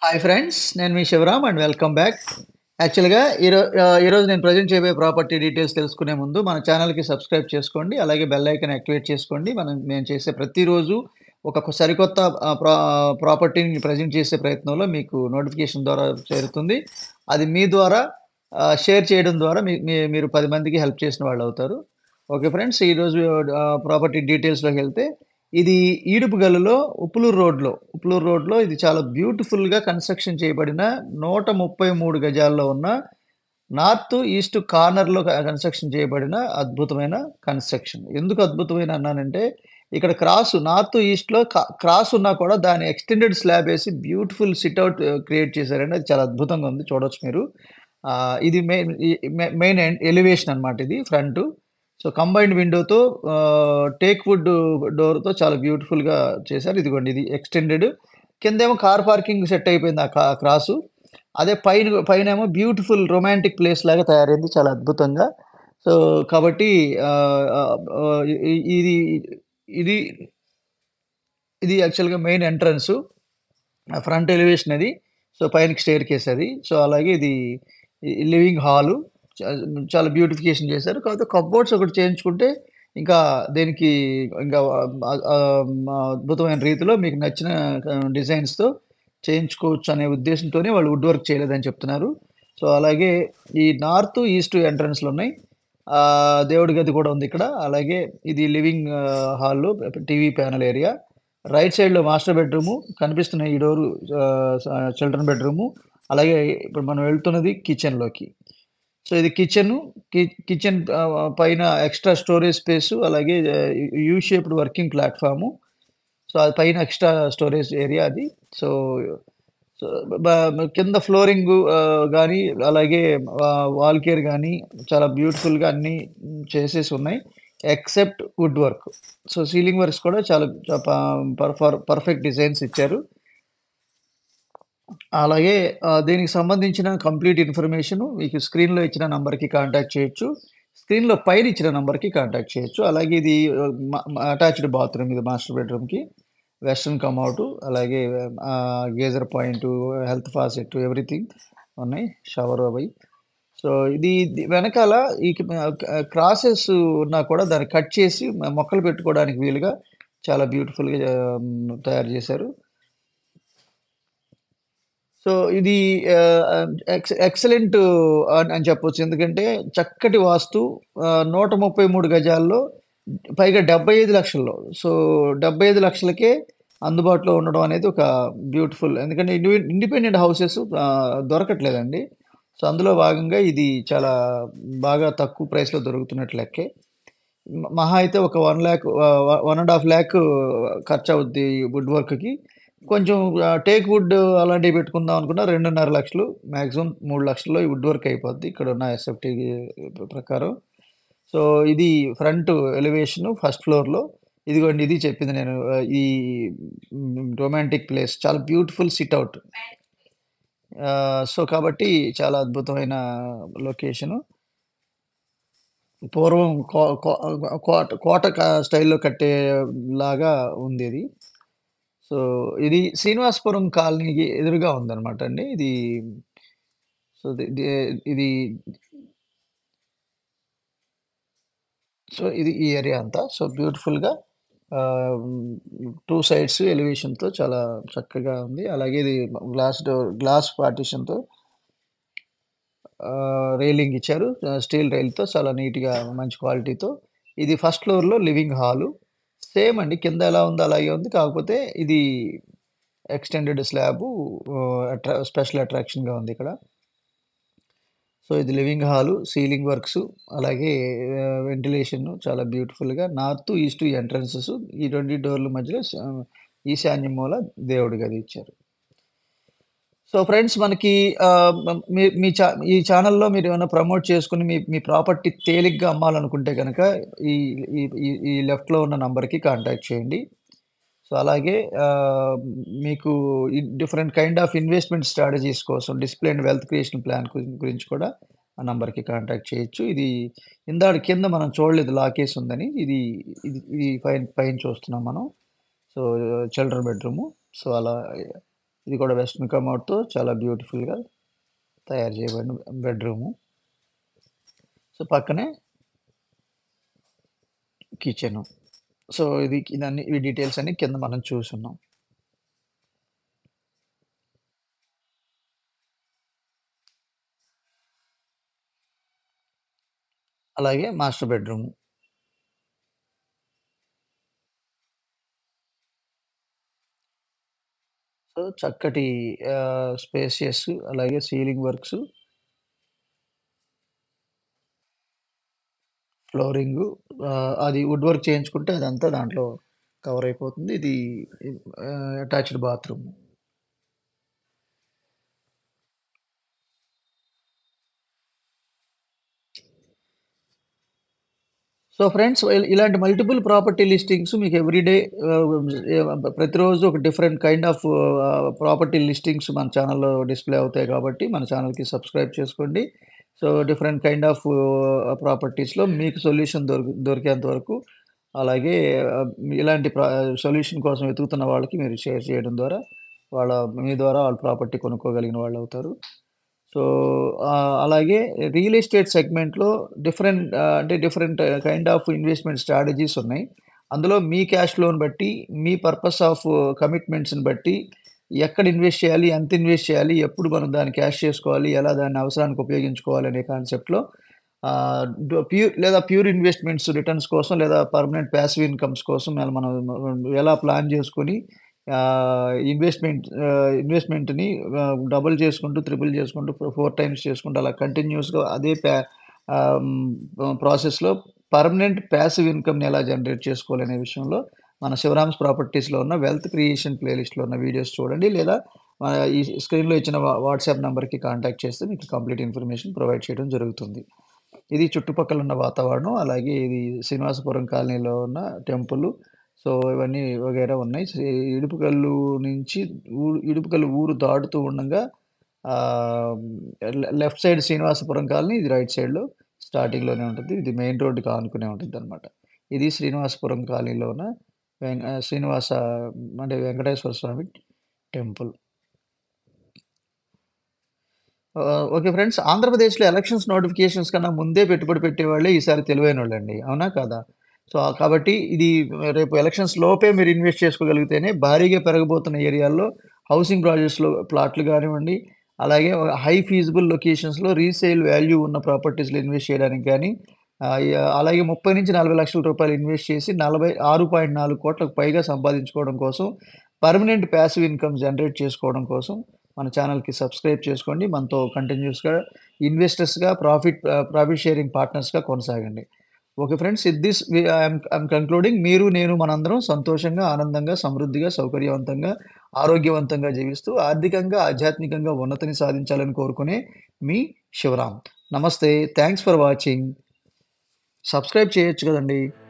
Hi friends నేను మీ Shivaram and welcome back యాక్చువల్గా ఈరో ఆహ్, ఈరోజు నేను ప్రజెంట్ చేయబోయే ప్రాపర్టీ డీటెయిల్స్ తెలుసుకునే ముందు మన ఛానల్‌కి సబ్స్క్రైబ్ చేసుకోండి. అలాగే బెల్ ఐకాన్ యాక్టివేట్ చేసుకోండి. మనం నేను చేసే ప్రతిరోజు ఒక కొ సరికొత్త ఆహ్, ప్రా ప్రాపర్టీని ప్రజెంట్ చేసే ప్రయత్నంలో మీకు నోటిఫికేషన్ ద్వారా చేరుతుంది. అది మీ ద్వారా ఆహ్, షేర్ చేయడం ద్వారా మీ మీ మీరు 10 మందికి హెల్ప్ చేసిన వాళ్ళవుతారు. Okay friends. ఈరోజు ఆహ్, ప్రాపర్టీ డీటెయిల్స్‌లోకెళ్తే ఇది ఈడుపుగల్లులో ఉప్పులూరు రోడ్‌లో, ఉప్పులూరు రోడ్‌లో ఇది చాలా బ్యూటిఫుల్‌గా కన్‌స్ట్రక్షన్ చేయబడిన 133 గజాల్లో ఉన్న నార్త్, ఈస్ట్ కార్నర్‌లో క కన్‌స్ట్రక్షన్ చేయబడిన అద్భుతమైన కన్‌స్ట్రక్షన్. ఎందుకు అద్భుతమైన అన్నానంటే ఇక్కడ క్రాస్ నార్త్, ఈస్ట్‌లో క క్రాస్ ఉన్నా కూడా దాన్ని extended slab AC beautiful sit out create చేశారండి. అది చాలా అద్భుతంగా ఉంది. చూడొచ్చు మీరు. ఆహ్, ఇది మెయిన్ ఈ మె మెయిన్ ఎన్ ఎలివేషన్ అన్నమాట ఇది ఫ్రంటు. సో, కంబైన్డ్ విండోతో ఆహ్, టేక్ వుడ్ డోర్‌తో చాలా బ్యూటిఫుల్‌గా చేశారు. ఇదిగోండి ఇది ఎక్స్‌టెండెడ్. కిందేమో కార్ పార్కింగ్ సెట్ అయిపోయింది ఆ కా క్రాసు. అదే పైన పైనేమో బ్యూటిఫుల్ రొమాంటిక్ ప్లేస్ లాగా తయారైంది చాలా అద్భుతంగా. సో, కాబట్టి ఆహ్, ఆహ్, ఇ ఇది ఇది ఇది యాక్చువల్‌గా మెయిన్ ఎంట్రన్సు. ఆ ఫ్రంట్ ఎలివేషన్ అది. సో, పైనకి స్టెయిర్‌కేస్ అది. సో, అలాగే ఇది ఈ లివింగ్ హాలు. చ చాలా బ్యూటిఫికేషన్ చేశారు. కాకపోతే కప్‌బోర్డ్స్ ఒకటి చేయించుకుంటే ఇంకా దీనికి ఇంకా ఆహ్, ఆహ్, అద్భుతమైన రీతిలో మీకు నచ్చిన ఆహ్, డిజైన్స్‌తో చేయించుకోవచ్చు అనే ఉద్దేశంతోనే వాళ్ళు వుడ్ వర్క్ చేయలేదని చెప్తున్నారు. సో, అలాగే ఈ నార్త్, ఈస్ట్ ఎంట్రన్స్‌లున్నాయి. ఆహ్, దేవుడి గది కూడా ఉంది ఇక్కడ. అలాగే ఇది లివింగ్ ఆహ్, hall, TV panel area. Right సైడ్‌లో మాస్టర్ బెడ్‌రూము. కనిపిస్తున్న ఈ డోరు ఆహ్, స చిల్డ్రన్ బెడ్‌రూము. అలాగే ఇప్పుడు మనం వెళ్తున్నది కిచెన్‌లోకి. సో, ఇది కిచెను. కి కిచెన్ ఆహ్, పైన ఎక్స్‌ట్రా స్టోరేజ్ స్పేసు అలాగే U shaped working platform. So, అది పైన ఎక్స్‌ట్రా స్టోరేజ్ ఏరియా అది. సో, సో, బ కింద ఫ్లోరింగు ఆహ్, గాని అలాగే ఆహ్, వాల్ కేర్ గాని చాలా బ్యూటిఫుల్‌గా అన్నీ చేసేసి ఉన్నాయి. Except wood work. So, ceiling works కూడా చాలా చ ప పర్ ఫర్ పర్ఫెక్ట్ డిజైన్స్ ఇచ్చారు. అలాగే ఆహ్, దీనికి సంబంధించిన కంప్లీట్ ఇన్ఫర్మేషను మీకు స్క్రీన్‌లో ఇచ్చిన నంబర్‌కి కాంటాక్ట్ చేయొచ్చు. స్క్రీన్‌లో పైన ఇచ్చిన నంబర్‌కి కాంటాక్ట్ చేయొచ్చు. అలాగే ఇది మ మ అటాచ్డ్ బాత్రూమ్ ఇది మాస్టర్ బెడ్‌రూమ్‌కి. వెస్టర్న్ కమోటు అలాగే ఆహ్, geyser point, health faucet everything ఉన్నాయి. షవర్ అవి. సో, ఇది ది వెనకాల ఈ క్ ఆహ్, క్రాసెస్ ఉన్నా కూడా దాన్ని కట్ చేసి మొక్కలు పెట్టుకోవడానికి వీలుగా చాలా బ్యూటిఫుల్‌గా ఆహ్, తయారు చేశారు. సో, ఇది ఆహ్, ఎక్స్ ఎక్సలెంట్ అని అని చెప్పొచ్చు. ఎందుకంటే చక్కటి వాస్తు ఆహ్, 133 గజాల్లో పైగా 75,00,000లో. సో, 75,00,000కే అందుబాటులో ఉండడం అనేది ఒక బ్యూటిఫుల్ ఎందుకంటే ఇండి ఇండిపెండెంట్ హౌసెస్ ఆహ్, దొరకట్లేదండి. సో, అందులో భాగంగా ఇది చాలా బాగా తక్కువ ప్రైస్‌లో దొరుకుతున్నట్టు లెక్కే. మ మహా అయితే ఒక 1,00,000 ఆహ్, 1,50,000 ఖర్చవుద్ది వుడ్ వర్క్‌కి. కొంచెం ఆహ్, టేక్ వుడ్ అలాంటివి పెట్టుకుందాం అనుకున్న 2,50,000 మాక్సిమం 3,00,000లో ఈ వుడ్ వర్క్ అయిపోద్ది. ఇక్కడున్న ఎస్ఎఫ్‌టి ప్రకారం. సో, ఇది ఫ్రంట్ ఎలివేషను ఫస్ట్ ఫ్లోర్‌లో. ఇదిగోండి ఇది చెప్పింది నేను ఆహ్, ఈ హ్మ్, రొమాంటిక్ ప్లేస్ చాలా బ్యూటిఫుల్ సిట్‌ఔట్. ఆహ్, సో, కాబట్టి చాలా అద్భుతమైన లొకేషను. పూర్వం కో కో కోట కోట క స్టైల్‌లో కట్టేలాగా ఉందిది. సో, ఇది శ్రీనివాసపురం కాలనీకి ఎదురుగా ఉందన్నమాట అండి. ఇది సో, ది ది ఇది సో, ఇది ఈ ఏరియా అంతా. సో, బ్యూటిఫుల్‌గా ఆహ్, 2 సైడ్స్ ఎలివేషన్‌తో చాలా చక్కగా ఉంది. అలాగే ఇది గ్లాస్ డోర్ గ్లాస్ పార్టిషన్‌తో ఆహ్, రైలింగ్ ఇచ్చారు. ఆహ్, స్టీల్ రైల్‌తో చాలా నీట్‌గా మంచి క్వాలిటీతో. ఇది ఫస్ట్ ఫ్లోర్‌లో లివింగ్ హాలు. సేమ్ అండి. కింద ఎలా ఉందో అలాగే ఉంది. కాకపోతే ఇది ఎక్స్‌టెండెడ్ స్లాబు ఆహ్, అట్రా స్పెషల్ అట్రాక్షన్‌గా ఉంది ఇక్కడ. సో, ఇది లివింగ్ హాలు, సీలింగ్ వర్క్సు అలాగే ఆహ్, వెంటిలేషను చాలా బ్యూటిఫుల్‌గా నార్త్, ఈస్ట్ ఎంట్రన్సెస్ ఈ 2 డోర్ల మధ్యలో స ఈశాన్య మూల దేవుడి గది ఇచ్చారు. సో, ఫ్రెండ్స్ మనకి ఆహ్, మ మీ మీ చా ఈ ఛానెల్‌లో మీరేమైనా ప్రమోట్ చేసుకొని మీ మీ ప్రాపర్టీ తేలిగ్గా అమ్మాలనుకుంటే గనక ఈ ఈ ఈ ఈ లెఫ్ట్‌లో ఉన్న నంబర్‌కి కాంటాక్ట్ చేయండి. సో, అలాగే ఆహ్, మీకు ఈ different kind of investment strategies కోసం discipline and wealth creation plan గు గురించి కూడా ఆ నంబర్‌కి కాంటాక్ట్ చేయొచ్చు. ఇది ఇందాక కింద మనం చూడలేదు లాకేసి ఉందని. ఇది ఇది ఇది పైన పైన చూస్తున్నాం మనం. So, children bedroom. సో, అలా ఇది కూడా వెస్టర్న్ కమోడ్‌తో చాలా బ్యూటిఫుల్‌గా తయారు చేయబడిన బెడ్‌రూము. సో, పక్కనే కిచెను. సో, ఇది ఇదన్నీ ఈ డీటెయిల్స్ అన్నీ కింద మనం చూసున్నాం. అలాగే మాస్టర్ బెడ్‌రూము. సో, చక్కటి ఆహ్, స్పేషియస్ అలాగే సీలింగ్ వర్క్సు ఫ్లోరింగు ఆహ్, అది వుడ్ వర్క్ చేయించుకుంటే అదంతా దాంట్లో కవర్ అయిపోతుంది. ఇది ఆహ్, అటాచ్డ్ బాత్రూమ్. సో, ఫ్రెండ్స్ ఇల్ ఇలాంటి మల్టిపుల్ ప్రాపర్టీ లిస్టింగ్స్ మీకు ఎవ్రీ డే ఆహ్, ప్రతిరోజు ఒక డిఫరెంట్ కైండ్ ఆఫ్ ఆహ్, ప్రాపర్టీ లిస్టింగ్స్ మన ఛానెల్‌లో డిస్‌ప్లే అవుతాయి కాబట్టి మన ఛానెల్‌కి సబ్స్క్రైబ్ చేసుకోండి. సో, డిఫరెంట్ కైండ్ ఆఫ్ ప్రాపర్టీస్‌లో మీకు సొల్యూషన్ దొరికి దొరికేంత వరకు అలాగే ఆహ్, ఇలాంటి ప్ర సొల్యూషన్ కోసం వెతుకుతున్న వాళ్ళకి మీరు షేర్ చేయడం ద్వారా వాళ్ళ మీ ద్వారా వాళ్ళు ప్రాపర్టీ కొనుక్కోగలిగిన వాళ్ళవుతారు. సో, ఆహ్, అలాగే రియల్ ఎస్టేట్ సెగ్మెంట్‌లో డిఫరెంట్ ఆహ్, అంటే different kind of investment strategies ఉన్నాయి. అందులో మీ క్యాష్ ఫ్లోని బట్టి, మీ పర్పస్ ఆఫ్ కమిట్మెంట్స్‌ని బట్టి ఎక్కడ ఇన్వెస్ట్ చేయాలి? ఎంత ఇన్వెస్ట్ చేయాలి? ఎప్పుడు మనం దాన్ని క్యాష్ చేసుకోవాలి? ఎలా దాన్ని అవసరానికి ఉపయోగించుకోవాలి? అనే కాన్సెప్ట్‌లో ఆహ్, డు ప్యూర్ లేదా ప్యూర్ ఇన్వెస్ట్‌మెంట్స్ రిటర్న్స్ కోసం లేదా పర్మనెంట్ ప్యాసివ్ ఇన్‌కమ్స్ కోసం ఎలా మనం ఎలా ప్లాన్ చేసుకొని ఆహ్, ఇన్వెస్ట్‌మెంట్ ఆహ్, ఇన్వెస్ట్‌మెంట్‌ని ఆహ్, డబుల్ చేసుకుంటూ, త్రిబుల్ చేసుకుంటూ, ఫో 4 టైమ్స్ చేసుకుంటూ అలా కంటిన్యూయస్‌గా అదే ప్యా ఆహ్, హ్మ్, ప్రాసెస్‌లో పర్మనెంట్ ప్యాసివ్ ఇన్‌కమ్‌ని ఎలా జనరేట్ చేసుకోవాలనే విషయంలో మన శివరామ్స్ ప్రాపర్టీస్‌లో ఉన్న వెల్త్ క్రియేషన్ ప్లేలిస్ట్‌లో ఉన్న వీడియోస్ చూడండి. లేదా ఆహ్, ఈ స్క్రీన్‌లో ఇచ్చిన వా వాట్సాప్ నంబర్‌కి కాంటాక్ట్ చేస్తే మీకు కంప్లీట్ ఇన్ఫర్మేషన్ ప్రొవైడ్ చేయడం జరుగుతుంది. ఇది చుట్టుపక్కల ఉన్న వాతావరణం. అలాగే ఇది శ్రీనివాసపురం కాలనీలో ఉన్న టెంపులు. సో, ఇవన్నీ వగైరా ఉన్నాయి. శ్రీ ఇడుపుకల్లు నుంచి ఊ ఇడుపుకల్లు ఊరు దాటుతూ ఉండంగా ఆహ్, లె లెఫ్ట్ సైడ్ శ్రీనివాసపురం కాలనీ. ఇది రైట్ సైడ్‌లో స్టార్టింగ్‌లోనే ఉంటుంది. ఇది మెయిన్ రోడ్డుకి ఆనుకునే ఉంటుందనమాట. ఇది శ్రీనివాసపురం కాలనీలో ఉన్న వెం ఆహ్, శ్రీనివాస అంటే వెంకటేశ్వర స్వామి టెంపుల్. ఆహ్, ఓకే ఫ్రెండ్స్. ఆంధ్రప్రదేశ్‌లో ఎలక్షన్స్ నోటిఫికేషన్స్ కన్నా ముందే పెట్టుబడి పెట్టేవాళ్ళే ఈసారి తెలివైనోళ్ళండి. అవునా? కాదా? సో, కాబట్టి ఇది రేపు ఎలక్షన్స్ లోపే మీరు ఇన్వెస్ట్ చేసుకోగలిగితేనే భారీగా పెరగబోతున్న ఏరియాల్లో హౌసింగ్ ప్రాజెక్ట్స్‌లో ప్లాట్లు గానివ్వండి, అలాగే హై ఫీజిబుల్ లొకేషన్స్‌లో రీసేల్ వాల్యూ ఉన్న ప్రాపర్టీస్‌లో ఇన్వెస్ట్ చేయడానికి గాని ఆహ్, య అలాగే 30-40 లక్షల రూపాయలు ఇన్వెస్ట్ చేసి 46.4 కోట్లకు పైగా సంపాదించుకోవడం కోసం పర్మనెంట్ ప్యాసివ్ ఇన్‌కమ్ జనరేట్ చేసుకోవడం కోసం మన ఛానెల్‌కి సబ్స్క్రైబ్ చేసుకోండి. మనతో కంటిన్యూయస్‌గా ఇన్వెస్టర్స్‌గా ప్రాఫిట్ ఆహ్, ప్రాఫిట్ షేరింగ్ పార్ట్నర్స్‌గా కొనసాగండి. Okay friends. With this we I am I am concluding మీరు, నేను మనందరం సంతోషంగా, ఆనందంగా, సమృద్ధిగా, సౌకర్యవంతంగా, ఆరోగ్యవంతంగా జీవిస్తూ ఆర్థికంగా, ఆధ్యాత్మికంగా ఉన్నతిని సాధించాలని కోరుకునే మీ శివరామ్. నమస్తే. Thanks for watching. సబ్స్క్రైబ్ చేయొచ్చు కదండీ!